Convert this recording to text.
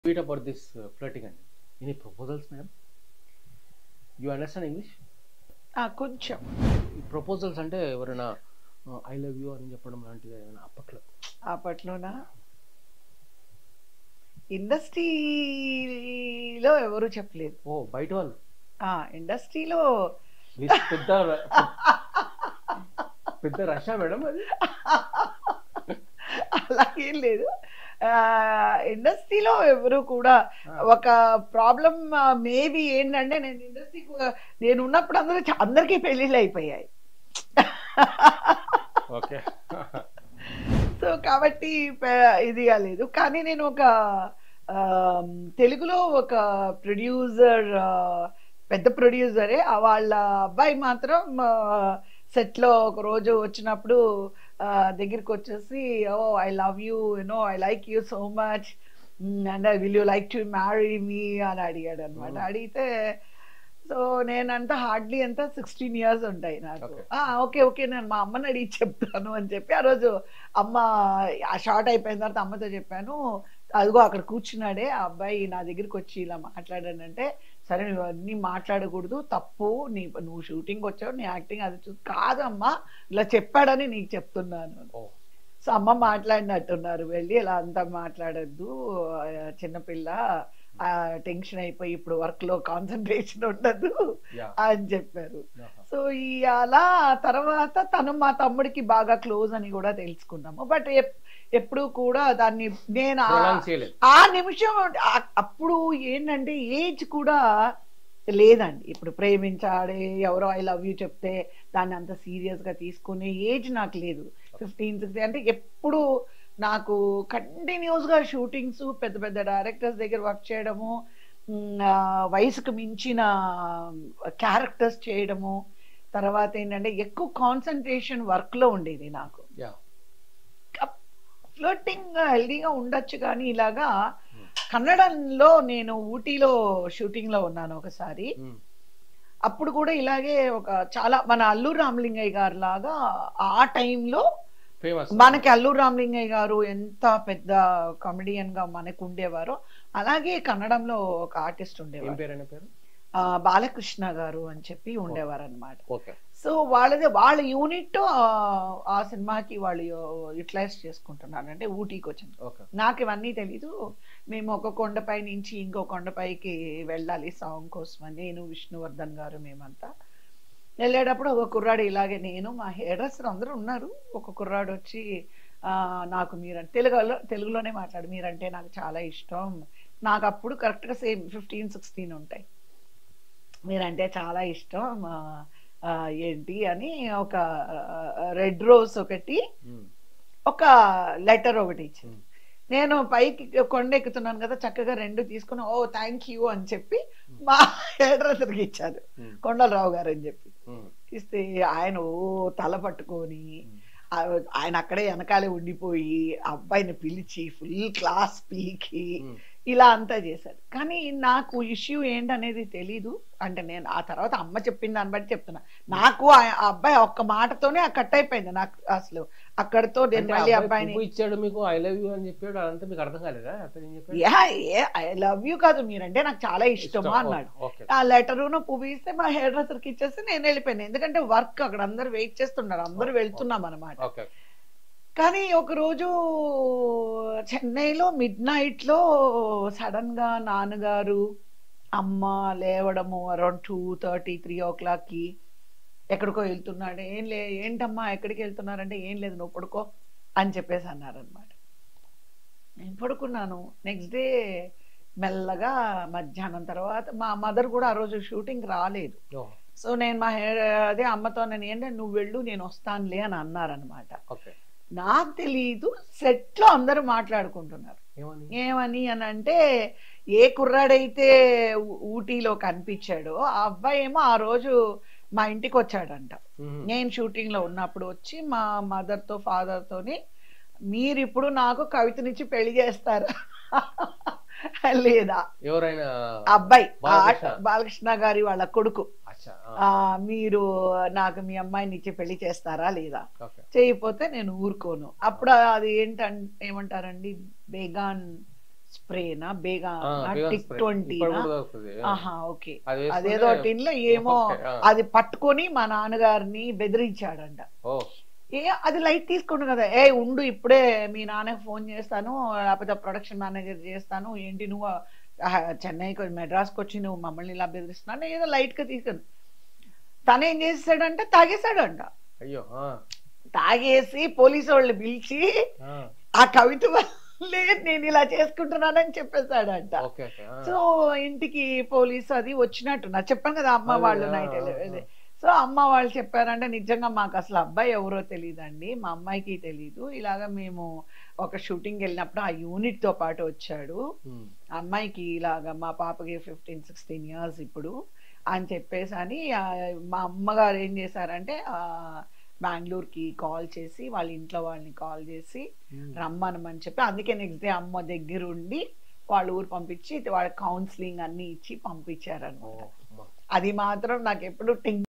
tweet about this uh, flirting and any proposals ma'am you understand english ఆ, కొంచెం ఈ proposals అంటే ఎవరైనా ఐ లవ్ యూ అని చెప్పడం లాంటిది ఏమైనా అప్పట్లో అప్పట్లోనా ఇండస్ట్రీలో ఎవరు చెప్పలేదు ఓ బయట వాళ్ళు ఆ ఇండస్ట్రీలో మీరు పెద్ద పెద్ద రషా మేడం అది అలాగేం లేదు ఇండస్ట్రీలో ఎవరు కూడా ఒక ప్రాబ్లం మేబీ ఏంటంటే నేను ఇండస్ట్రీకి నేను ఉన్నప్పుడు అందరూ చ- అందరికీ పెళ్ళిళ్ళు అయిపోయాయి ఓకే సో కాబట్టి ప- ఇది కాలేదు కానీ నేను ఒక ఆ, తెలుగులో ఒక ప్రొడ్యూసర్ పెద్ద ప్రొడ్యూసరే ఆ వాళ్ళ అబ్బాయి మాత్రం సెట్ లో ఒక రోజు వచ్చినప్పుడు ఆ, దగ్గరికి వచ్చేసి oh I love you you know I like you so much and I will you like to marry me అని అడిగాడు అనమాట Mm. అడిగితే సో నేనంతా హార్డ్లీ ఎంత సిక్స్టీన్ ఇయర్స్ ఉంటాయి నాకు Okay. ఓకే ఓకే నేను మా అమ్మని అడిగి చెప్తాను అని చెప్పి ఆ రోజు అమ్మ ఆ షార్ట్ అయిపోయిన తర్వాత అమ్మతో చెప్పాను అదిగో అక్కడ కూర్చున్నాడే ఆ అబ్బాయి నా దగ్గరికి వచ్చి ఇలా మాట్లాడానంటే సరే నువ్వు అన్నీ మాట్లాడకూడదు తప్పు నీ నువ్వు షూటింగ్ వచ్చావు నీ యాక్టింగ్ అది చూ కాదమ్మా ఇలా చెప్పాడని నీకు చెప్తున్నాను ఓ సో అమ్మ మాట్లాడినట్టున్నారు వెళ్ళి ఇలా అంతా మాట్లాడద్దు చిన్నపిల్ల టెన్షన్ అయిపోయి ఇప్పుడు వర్క్ లో కాన్సన్ట్రేషన్ ఉండదు యా అని చెప్పారు సో ఈ అలా తర్వాత తను మా తమ్ముడికి బాగా క్లోజ్ అని కూడా తెలుసుకున్నాము బట్ ఎప్పుడు కూడా దాన్ని నేను ఆ- ప్రొలాంగ్ చేయలేదు ఆ నిమిషం ఆ- అప్పుడు ఏంటంటే ఏజ్ కూడా లేదండి ఇప్పుడు ప్రేమించాడే ఎవరో ఐ లవ్ యూ చెప్తే దాన్ని అంత సీరియస్ గా తీసుకునే ఏజ్ నాకు లేదు ఫిఫ్టీన్ సిక్స్టీన్ అంటే ఎప్పుడు నాకు కంటిన్యూస్ గా షూటింగ్స్ పెద్ద పెద్ద డైరెక్టర్స్ దగ్గర వర్క్ చేయడము ఉమ్, ఆ, వయసుకు మించిన క్యారెక్టర్స్ చేయడము తర్వాత ఏంటంటే ఎక్కువ కాన్సన్ట్రేషన్ వర్క్ లో ఉండేది నాకు యా ఫ్లోటింగ్ హెల్దీగా ఉండొచ్చు కానీ ఇలాగా కన్నడంలో నేను ఊటీలో షూటింగ్ లో ఉన్నాను ఒకసారి అప్పుడు కూడా ఇలాగే ఒక చాలా మన అల్లూరు రామలింగయ్య గారు లాగా ఆ టైంలో ఫేమస్ మనకి అల్లూరు రామలింగయ్య గారు ఎంత పెద్ద కామెడియన్ గా మనకు ఉండేవారో అలాగే కన్నడంలో ఒక ఆర్టిస్ట్ ఏం ఉండేవారు పేరు అనే పేరు ఆ, బాలకృష్ణ గారు అని చెప్పి ఉండేవారు అనమాట ఓకే సో వాళ్ళది వాళ్ళ యూనిట్ ఆ సినిమాకి వాళ్ళు యూటిలైజ్ చేసుకుంటున్నారు అంటే ఊటీకి వచ్చింది ఓకే నాకు ఇవన్నీ తెలీదు మేము ఒక కొండపై నుంచి ఇంకో కొండపైకి వెళ్ళాలి సాంగ్ కోసం అని నేను విష్ణువర్ధన్ గారు మేమంతా వెళ్ళేటప్పుడు ఒక కుర్రాడు ఇలాగే నేను మా హెయిర్ అందరూ ఉన్నారు ఒక కుర్రాడు వచ్చి ఆ, నాకు మీరంటే తెలుగులో తెలుగులోనే మాట్లాడు మీరంటే నాకు చాలా ఇష్టం నాకు అప్పుడు కరెక్ట్గా సేమ్ ఫిఫ్టీన్ సిక్స్టీన్ ఉంటాయి మీరంటే చాలా ఇష్టం ఆ, ఆ, ఏంటి అని ఒక రెడ్ రోజ్ ఒకటి ఒక లెటర్ ఒకటి ఇచ్చింది నేను పైకి కొండ ఎక్కుతున్నాను కదా చక్కగా రెండు తీసుకుని ఓ థ్యాంక్ యూ అని చెప్పి మా హెయిర్ డ్రెస్సర్కి ఇచ్చారు కొండలరావు గారు అని చెప్పి ఇస్తే ఆయన ఓ తల పట్టుకొని ఆ- ఆయన అక్కడే వెనకాలే ఉండిపోయి ఆ అబ్బాయిని పిలిచి ఫుల్ క్లాస్ పీకి ఇలా అంతా చేశారు కానీ నాకు ఇష్యూ ఏంటనేది తెలీదు అంటే నేను ఆ తర్వాత అమ్మ చెప్పిన దాన్ని బట్టి చెప్తున్నా నాకు ఆ ఆ అబ్బాయి ఒక్క మాటతోనే ఆ కట్ అయిపోయింది నాకు అసలు అక్కడితో నేను మళ్ళీ అబ్బాయిని ఇచ్చాడు మీకు ఐ లవ్ యూ అని చెప్పాడు అదంతా మీకు అర్థం కాలేదా అతను ఏం చెప్పాడు yeah ah I love you కాదు మీరంటే నాకు చాలా ఇష్టమా అన్నాడు ఓకే ఆ లెటరును పువ్వు ఇస్తే మా హెయిర్ డ్రెస్సర్కి ఇచ్చేసి నేను వెళ్ళిపోయాను ఎందుకంటే వర్క్ అక్కడ అందరు వెయిట్ చేస్తున్నారు అందరూ వెళ్తున్నాం అనమాట ఓకే కానీ ఒక రోజు చెన్నైలో మిడ్ నైట్ లో సడన్ గా నాన్నగారు అమ్మ లేవడము around two thirty three o'clock కి ఎక్కడికో వెళ్తున్నాడు ఏం లే ఏంటమ్మా ఎక్కడికి వెళ్తున్నారంటే ఏం లేదు నువ్వు పడుకో అని చెప్పేసి అన్నారనమాట నేను పడుకున్నాను నెక్స్ట్ డే మెల్లగా మధ్యాహ్నం తర్వాత మా మదర్ కూడా ఆ రోజు షూటింగ్ రాలేదు సో నేను మా హెయిర్ అదే అమ్మతో నేను ఏంటంటే నువ్వు వెళ్ళు నేను వస్తానులే అని అన్నారనమాట ఓకే నాకు తెలియదు సెట్ లో అందరూ మాట్లాడుకుంటున్నారు ఏమని ఏమని అని అంటే ఏ కుర్రాడైతే ఊ- ఊటీలో కనిపించాడో ఆ అబ్బాయి ఏమో ఆ రోజు మా ఇంటికి వచ్చాడంట మ్మ్. నేను షూటింగ్ లో ఉన్నప్పుడు వచ్చి మా మదర్ తో ఫాదర్ తోని మీరు ఇప్పుడు నాకు కవితనిచ్చి పెళ్లి చేస్తారా లేదా ఎవరైనా ఆ అబ్బాయి ఆ బాలకృష్ణ. బాలకృష్ణ గారి వాళ్ళ కొడుకు అచ్చా ఆ మీరు నాకు మీ అమ్మాయిని ఇచ్చి పెళ్లి చేస్తారా లేదా ఓకే చేయకపోతే నేను ఊరుకోను అప్పుడు అది ఏంటంటే ఏమంటారండి బేగాన్ స్ప్రేనా బేగా ఆ, బేగం టిక్ spray. ట్వంటీ ఇప్పుడు కూడా దొరుకుతుంది. ఆ. ఆహా ఓకే అది వేసుకుంటే అదేదో టిన్ లో ఏమో ఓకే, ఆ. అది పట్టుకొని మా నాన్నగారిని బెదిరించాడంట ఓ ఏ అది లైట్ తీసుకుంటు కదా ఏ ఉండు ఇప్పుడే మీ నాన్నకి ఫోన్ చేస్తాను లేకపోతే ప్రొడక్షన్ మేనేజర్ చేస్తాను ఏంటి నువ్వు ఆ, చెన్నైకి మెడ్రాస్కి వచ్చి నువ్వు మమ్మల్ని ఇలా బెదిరిస్తున్నాను ఏదో లైట్ గా తీసుకుని తను ఏం చేసాడంటే తాగేశాడంట అయ్యో ఆ, తాగేసి పోలీసు వాళ్ళు పిలిచి ఆ, ఆ కవిత వల్లే నేను ఇలా చేసుకుంటున్నానని చెప్పేశాడంట ఓకే ఓకే ఆ. సో ఇంటికి పోలీసు అది వచ్చినట్టు నాకు చెప్పాను కదా అమ్మ అదే, వాళ్ళు ఆ, నైట్ ఆ, ఆ. సో అమ్మ వాళ్ళు చెప్పారంటే నిజంగా మాకు అసలు అబ్బాయి ఎవరో తెలియదండి మా అమ్మాయికి తెలియదు ఇలాగ మేము ఒక షూటింగ్ వెళ్ళినప్పుడు ఆ యూనిట్ తో పాటు వచ్చాడు ఉమ్, అమ్మాయికి ఇలాగ మా పాపకి ఫిఫ్టీన్ సిక్స్టీన్ ఇయర్స్ ఇప్పుడు అని చెప్పేసి అని ఆ, మా అమ్మగారు ఏం చేశారంటే ఆ, బెంగళూరుకి కాల్ చేసి వాళ్ళ ఇంట్లో వాళ్ళని కాల్ చేసి ఉమ్. రమ్మనమని చెప్పి అందుకే నెక్స్ట్ డే అమ్మ దగ్గర ఉండి వాళ్ళ ఊరు పంపించి వాళ్ళ కౌన్సిలింగ్ అన్ని ఇచ్చి పంపించారనమాట ఓ, అమ్మా. అది మాత్రం నాకు ఎప్పుడు టింగ్